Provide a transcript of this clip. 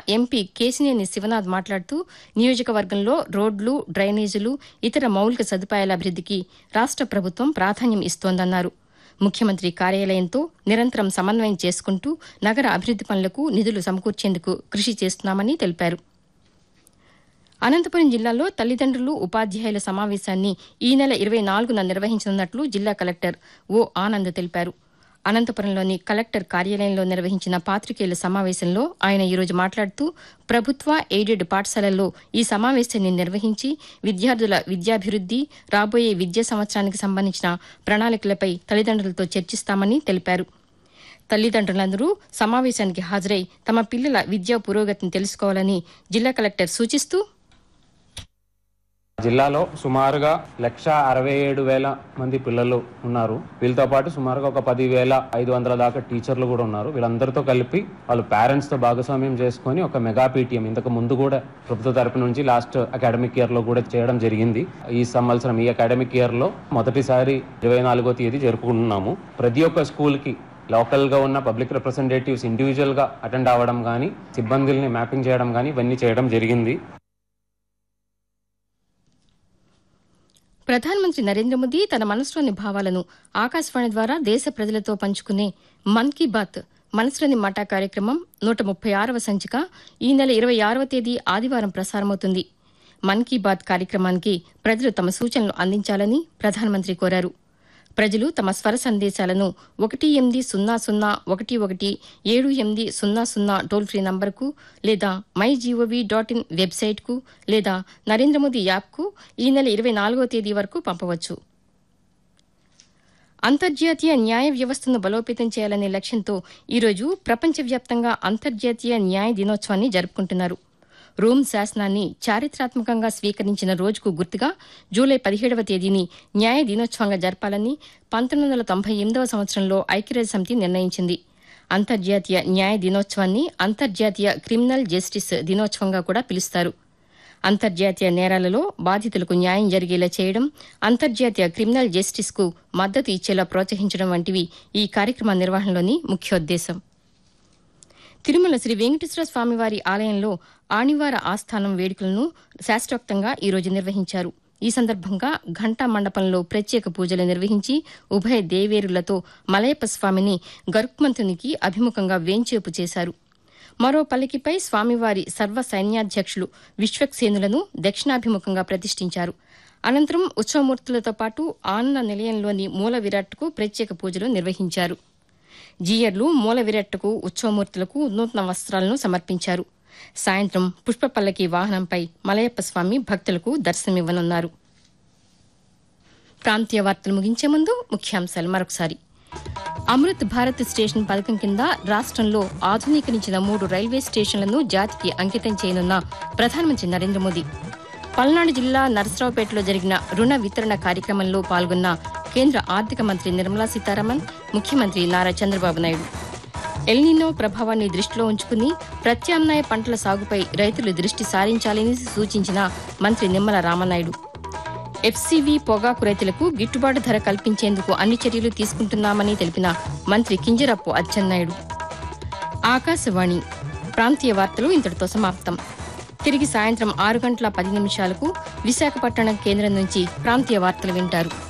MP Kesineni Sivanath మాట్లాడుతూ నియోజకవర్గంలో రోడ్లు డ్రైనేజీలు ఇతర మౌలిక సదుపాయాల అభివృద్దికి రాష్ట ప్రభుత్వం ప్రాధాన్యం ఇస్తోందన్నారు ముఖ్యమంత్రి కార్యాలయంతో నిరంతరం సమన్వయం చేసుకుంటూ నగర అభివృద్ది పనులకు నిధులు సమకూర్చేందుకు కృషి చేస్తున్నామని తెలిపారు అనంతపురం జిల్లాలో తల్లిదండ్రులు ఉపాధ్యాయుల సమావేశాన్ని ఈ నెల ఇరవై నాలుగున నిర్వహించనున్నట్లు జిల్లా కలెక్టర్ ఓ ఆనంద్ తెలిపారు అనంతపురంలోని కలెక్టర్ కార్యాలయంలో నిర్వహించిన పాతికేయుల సమావేశంలో ఆయన ఈరోజు మాట్లాడుతూ ప్రభుత్వ ఎయిడెడ్ పాఠశాలల్లో ఈ సమావేశాన్ని నిర్వహించి విద్యార్థుల విద్యాభివృద్ది రాబోయే విద్యా సంవత్సరానికి సంబంధించిన ప్రణాళికలపై తల్లిదండ్రులతో చర్చిస్తామని తెలిపారు తల్లిదండ్రులందరూ సమావేశానికి హాజరై తమ పిల్లల విద్యా పురోగతిని తెలుసుకోవాలని జిల్లా కలెక్టర్ సూచిస్తూ జిల్లాలో సుమారుగా లక్ష అరవై ఏడు వేల మంది పిల్లలు ఉన్నారు వీళ్ళతో పాటు సుమారుగా ఒక పది వేల ఐదు వందల దాకా టీచర్లు కూడా ఉన్నారు వీళ్ళందరితో కలిపి వాళ్ళు పేరెంట్స్ తో భాగస్వామ్యం చేసుకొని ఒక మెగా పీటీఎం ఇంతకు ముందు కూడా ప్రభుత్వ తరపు నుంచి లాస్ట్ అకాడమిక్ ఇయర్ లో కూడా చేయడం జరిగింది ఈ సంవత్సరం ఈ అకాడమిక్ ఇయర్ లో మొదటిసారి ఇరవై నాలుగో తేదీ జరుపుకుంటున్నాము ప్రతి ఒక్క స్కూల్ కి లోకల్ గా ఉన్న పబ్లిక్ రిప్రజెంటేటివ్స్ ఇండివిజువల్ గా అటెండ్ అవ్వడం కానీ సిబ్బందుల్ని మ్యాపింగ్ చేయడం కానీ ఇవన్నీ చేయడం జరిగింది ప్రధానమంత్రి నరేంద్ర మోదీ తన మనసులోని భావాలను ఆకాశవాణి ద్వారా దేశ ప్రజలతో పంచుకునే మన్ కీ బాత్ మనసులోని మాట కార్యక్రమం నూట ముప్పై ఆరవ సంచిక ఈ నెల ఇరవై ఆరవ తేదీ ఆదివారం ప్రసారమవుతుంది మన్ కీ బాత్ కార్యక్రమానికి ప్రజలు తమ సూచనలు అందించాలని ప్రధానమంత్రి కోరారు ప్రజలు తమ స్వర సందేశాలను ఒకటి ఎనిమిది సున్నా సున్నా ఒకటి ఒకటి ఏడు ఎనిమిది సున్నా సున్నా టోల్ ఫ్రీ నంబర్కు లేదా మై జీఓవీ డాట్ ఇన్ వెబ్సైట్కు లేదా నరేంద్ర మోదీ యాప్కు ఈ నెల ఇరవై నాలుగో తేదీ వరకు పంపవచ్చు అంతర్జాతీయ న్యాయ వ్యవస్థను బలోపేతం చేయాలనే లక్ష్యంతో ఈరోజు ప్రపంచవ్యాప్తంగా అంతర్జాతీయ న్యాయ దినోత్సవాన్ని జరుపుకుంటున్నారు రోమ్ శాసనాన్ని చారిత్రాత్మకంగా స్వీకరించిన రోజుకు గుర్తుగా జూలై పదిహేడవ తేదీని న్యాయ దినోత్సవంగా జరపాలని పంతొమ్మిది వందల తొంభై ఎనిమిదవ సంవత్సరంలో ఐక్యరాజ్య సమితి నిర్ణయించింది అంతర్జాతీయ న్యాయ దినోత్సవాన్ని అంతర్జాతీయ క్రిమినల్ జస్టిస్ దినోత్సవంగా కూడా పిలుస్తారు అంతర్జాతీయ నేరాలలో బాధితులకు న్యాయం జరిగేలా చేయడం అంతర్జాతీయ క్రిమినల్ జస్టిస్కు మద్దతు ఇచ్చేలా ప్రోత్సహించడం వంటివి ఈ కార్యక్రమ నిర్వహణలోని ముఖ్యోద్దేశం తిరుమల శ్రీ వెంకటేశ్వర స్వామివారి ఆలయంలో ఆణివార ఆస్థానం వేడుకలను శాస్త్రోక్తంగా ఈరోజు నిర్వహించారు ఈ సందర్భంగా ఘంటా మండపంలో ప్రత్యేక పూజలు నిర్వహించి ఉభయ దేవేరులతో మలయప్ప స్వామిని గరుక్మంతునికి అభిముఖంగా వేంచేపు చేశారు మరో పల్లకిపై స్వామివారి సర్వ సైన్యాధ్యక్షులు విశ్వక్సేనులను దక్షిణాభిముఖంగా ప్రతిష్ఠించారు అనంతరం ఉత్సవమూర్తులతో పాటు ఆనంద నిలయంలోని మూల విరాట్కు ప్రత్యేక పూజలు నిర్వహించారు జీయర్లు మూల విరట్టుకు ఉత్సవమూర్తులకు నూతన వస్త్రాలను సమర్పించారు సాయంత్రం పుష్ప పల్లకి వాహనంపై మలయప్ప స్వామి భక్తులకు దర్శనమివ్వనున్నారు ప్రాంతీయ వార్తలు ముగించే ముందు ముఖ్యాంశాలు మరొకసారి అమృత్ భారత్ స్టేషన్ పథకం కింద రాష్ట్రంలో ఆధునీకరించిన మూడు రైల్వే స్టేషన్లను జాతికి అంకితం చేయనున్న ప్రధానమంత్రి నరేంద్ర మోదీ పల్నాడు జిల్లా నరసరావుపేటలో జరిగిన రుణ వితరణ కార్యక్రమంలో పాల్గొన్న కేంద్ర ఆర్థిక మంత్రి నిర్మలా సీతారామన్ ముఖ్యమంత్రి నారా చంద్రబాబు నాయుడు ఎల్నినో ప్రభావాన్ని దృష్టిలో ఉంచుకుని ప్రత్యామ్నాయ పంటల సాగుపై రైతులు దృష్టి సారించాలని సూచించిన మంత్రి నిమ్మల రామనాయుడు ఎఫ్సీవీ పొగాకు రైతులకు గిట్టుబాటు ధర కల్పించేందుకు అన్ని చర్యలు తీసుకుంటున్నామని తెలిపిన మంత్రి కింజరాపు అచ్చెన్నాయుడు ఆకాశవాణి ప్రాంతీయ వార్తలు ఇంతటితో సమాప్తం తిరిగి సాయంత్రం ఆరు గంటల పది నిమిషాలకు విశాఖపట్నం కేంద్రం నుంచి ప్రాంతీయ వార్తలు వింటారు